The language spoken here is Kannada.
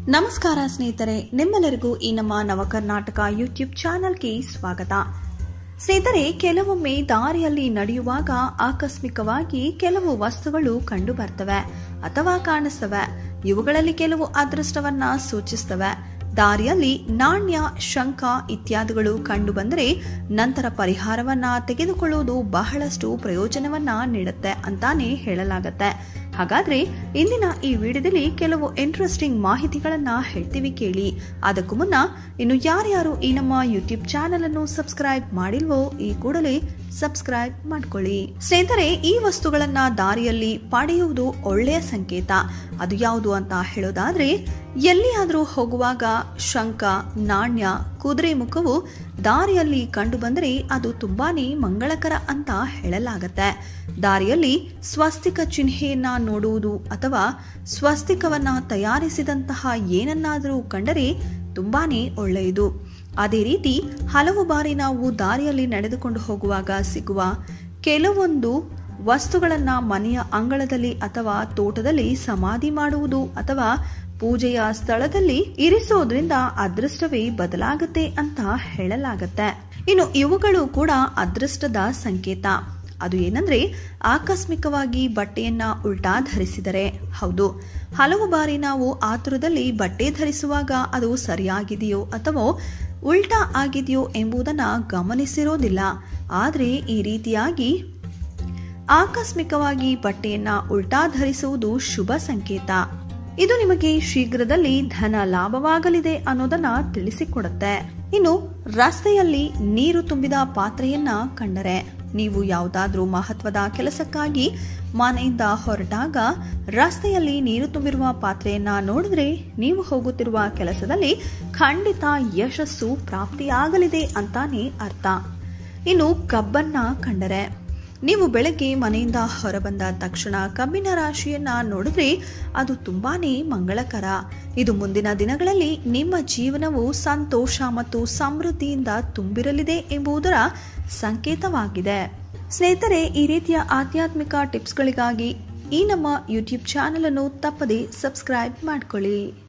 ನಮಸ್ಕಾರ ಸ್ನೇಹಿತರೆ ನಿಮ್ಮೆಲ್ಲರಿಗೂ ಈ ನಮ್ಮ ನವಕರ್ನಾಟಕ ಯೂಟ್ಯೂಬ್ ಚಾನೆಲ್ಗೆ ಸ್ವಾಗತ ಸ್ನೇಹಿತರೆ ಕೆಲವೊಮ್ಮೆ ದಾರಿಯಲ್ಲಿ ನಡೆಯುವಾಗ ಆಕಸ್ಮಿಕವಾಗಿ ಕೆಲವು ವಸ್ತುಗಳು ಕಂಡು ಬರ್ತವೆ ಅಥವಾ ಕಾಣಿಸ್ತವೆ ಇವುಗಳಲ್ಲಿ ಕೆಲವು ಅದೃಷ್ಟವನ್ನ ಸೂಚಿಸ್ತವೆ ದಾರಿಯಲ್ಲಿ ನಾಣ್ಯ ಶಂಖ ಇತ್ಯಾದಿಗಳು ಕಂಡು ಬಂದರೆ ನಂತರ ಪರಿಹಾರವನ್ನ ತೆಗೆದುಕೊಳ್ಳುವುದು ಬಹಳಷ್ಟು ಪ್ರಯೋಜನವನ್ನ ನೀಡುತ್ತೆ ಅಂತಾನೆ ಹೇಳಲಾಗತ್ತೆ ಹಾಗಾದ್ರೆ ಇಂದಿನ ಈ ವಿಡಿಯೋದಲ್ಲಿ ಕೆಲವು ಇಂಟ್ರೆಸ್ಟಿಂಗ್ ಮಾಹಿತಿಗಳನ್ನ ಹೇಳ್ತೀವಿ ಕೇಳಿ ಅದಕ್ಕೂ ಮುನ್ನ ಇನ್ನು ಯಾರ್ಯಾರು ಈ ನಮ್ಮ ಯೂಟ್ಯೂಬ್ ಚಾನೆಲ್ ಅನ್ನು ಸಬ್ಸ್ಕ್ರೈಬ್ ಮಾಡಿಲ್ವೋ ಈ ಕೂಡಲೇ ಸಬ್ಸ್ಕ್ರೈಬ್ ಮಾಡ್ಕೊಳ್ಳಿ ಸ್ನೇಹಿತರೆ ಈ ವಸ್ತುಗಳನ್ನ ದಾರಿಯಲ್ಲಿ ಪಡೆಯುವುದು ಒಳ್ಳೆಯ ಸಂಕೇತ ಅದು ಯಾವುದು ಅಂತ ಹೇಳೋದಾದ್ರೆ ಎಲ್ಲಿಯಾದರೂ ಹೋಗುವಾಗ ಶಂಖ ನಾಣ್ಯ ಕುದುರೆ ಮುಖವು ದಾರಿಯಲ್ಲಿ ಕಂಡು ಬಂದರೆ ಅದು ತುಂಬಾನೇ ಮಂಗಳಕರ ಅಂತ ಹೇಳಲಾಗತ್ತೆ ದಾರಿಯಲ್ಲಿ ಸ್ವಸ್ತಿಕ ಚಿಹ್ನೆಯನ್ನ ನೋಡುವುದು ಅಥವಾ ಸ್ವಸ್ತಿಕವನ್ನ ತಯಾರಿಸಿದಂತಹ ಏನನ್ನಾದರೂ ಕಂಡರೆ ತುಂಬಾನೇ ಒಳ್ಳೆಯದು ಅದೇ ರೀತಿ ಹಲವು ಬಾರಿ ನಾವು ದಾರಿಯಲ್ಲಿ ನಡೆದುಕೊಂಡು ಹೋಗುವಾಗ ಸಿಗುವ ಕೆಲವೊಂದು ವಸ್ತುಗಳನ್ನ ಮನೆಯ ಅಂಗಳದಲ್ಲಿ ಅಥವಾ ತೋಟದಲ್ಲಿ ಸಮಾಧಿ ಮಾಡುವುದು ಅಥವಾ ಪೂಜೆಯ ಸ್ಥಳದಲ್ಲಿ ಇರಿಸೋದ್ರಿಂದ ಅದೃಷ್ಟವೇ ಬದಲಾಗುತ್ತೆ ಅಂತ ಹೇಳಲಾಗತ್ತೆ ಇನ್ನು ಇವುಗಳು ಕೂಡ ಅದೃಷ್ಟದ ಸಂಕೇತ ಅದು ಏನಂದ್ರೆ ಆಕಸ್ಮಿಕವಾಗಿ ಬಟ್ಟೆಯನ್ನ ಉಲ್ಟಾ ಧರಿಸಿದರೆ ಹೌದು ಹಲವು ಬಾರಿ ನಾವು ಆತುರದಲ್ಲಿ ಬಟ್ಟೆ ಧರಿಸುವಾಗ ಅದು ಸರಿಯಾಗಿದೆಯೋ ಅಥವಾ ಉಲ್ಟಾ ಆಗಿದೆಯೋ ಎಂಬುದನ್ನ ಗಮನಿಸಿರೋದಿಲ್ಲ ಆದರೆ ಈ ರೀತಿಯಾಗಿ ಆಕಸ್ಮಿಕವಾಗಿ ಬಟ್ಟೆಯನ್ನ ಉಲ್ಟಾ ಧರಿಸುವುದು ಶುಭ ಸಂಕೇತ ಇದು ನಿಮಗೆ ಶೀಘ್ರದಲ್ಲಿ ಧನ ಲಾಭವಾಗಲಿದೆ ಅನ್ನೋದನ್ನ ತಿಳಿಸಿಕೊಡುತ್ತೆ ಇನ್ನು ರಸ್ತೆಯಲ್ಲಿ ನೀರು ತುಂಬಿದ ಪಾತ್ರೆಯನ್ನ ಕಂಡರೆ ನೀವು ಯಾವುದಾದ್ರೂ ಮಹತ್ವದ ಕೆಲಸಕ್ಕಾಗಿ ಮನೆಯಿಂದ ಹೊರಟಾಗ ರಸ್ತೆಯಲ್ಲಿ ನೀರು ತುಂಬಿರುವ ಪಾತ್ರೆಯನ್ನ ನೋಡಿದ್ರೆ ನೀವು ಹೋಗುತ್ತಿರುವ ಕೆಲಸದಲ್ಲಿ ಖಂಡಿತ ಯಶಸ್ಸು ಪ್ರಾಪ್ತಿಯಾಗಲಿದೆ ಅಂತಾನೆ ಅರ್ಥ ಇನ್ನು ಕಬ್ಬನ್ನ ಕಂಡರೆ ನೀವು ಬೆಳಗ್ಗೆ ಮನೆಯಿಂದ ಹೊರಬಂದ ತಕ್ಷಣ ಕಬ್ಬಿನ ರಾಶಿಯನ್ನ ನೋಡಿದ್ರೆ ಅದು ತುಂಬಾನೇ ಮಂಗಳಕರ ಇದು ಮುಂದಿನ ದಿನಗಳಲ್ಲಿ ನಿಮ್ಮ ಜೀವನವು ಸಂತೋಷ ಮತ್ತು ಸಮೃದ್ಧಿಯಿಂದ ತುಂಬಿರಲಿದೆ ಎಂಬುದರ ಸಂಕೇತವಾಗಿದೆ ಸ್ನೇಹಿತರೆ ಈ ರೀತಿಯ ಆಧ್ಯಾತ್ಮಿಕ ಟಿಪ್ಸ್ಗಳಿಗಾಗಿ ಈ ನಮ್ಮ ಯೂಟ್ಯೂಬ್ ಚಾನೆಲ್ ಅನ್ನು ತಪ್ಪದೆ ಸಬ್ಸ್ಕ್ರೈಬ್ ಮಾಡ್ಕೊಳ್ಳಿ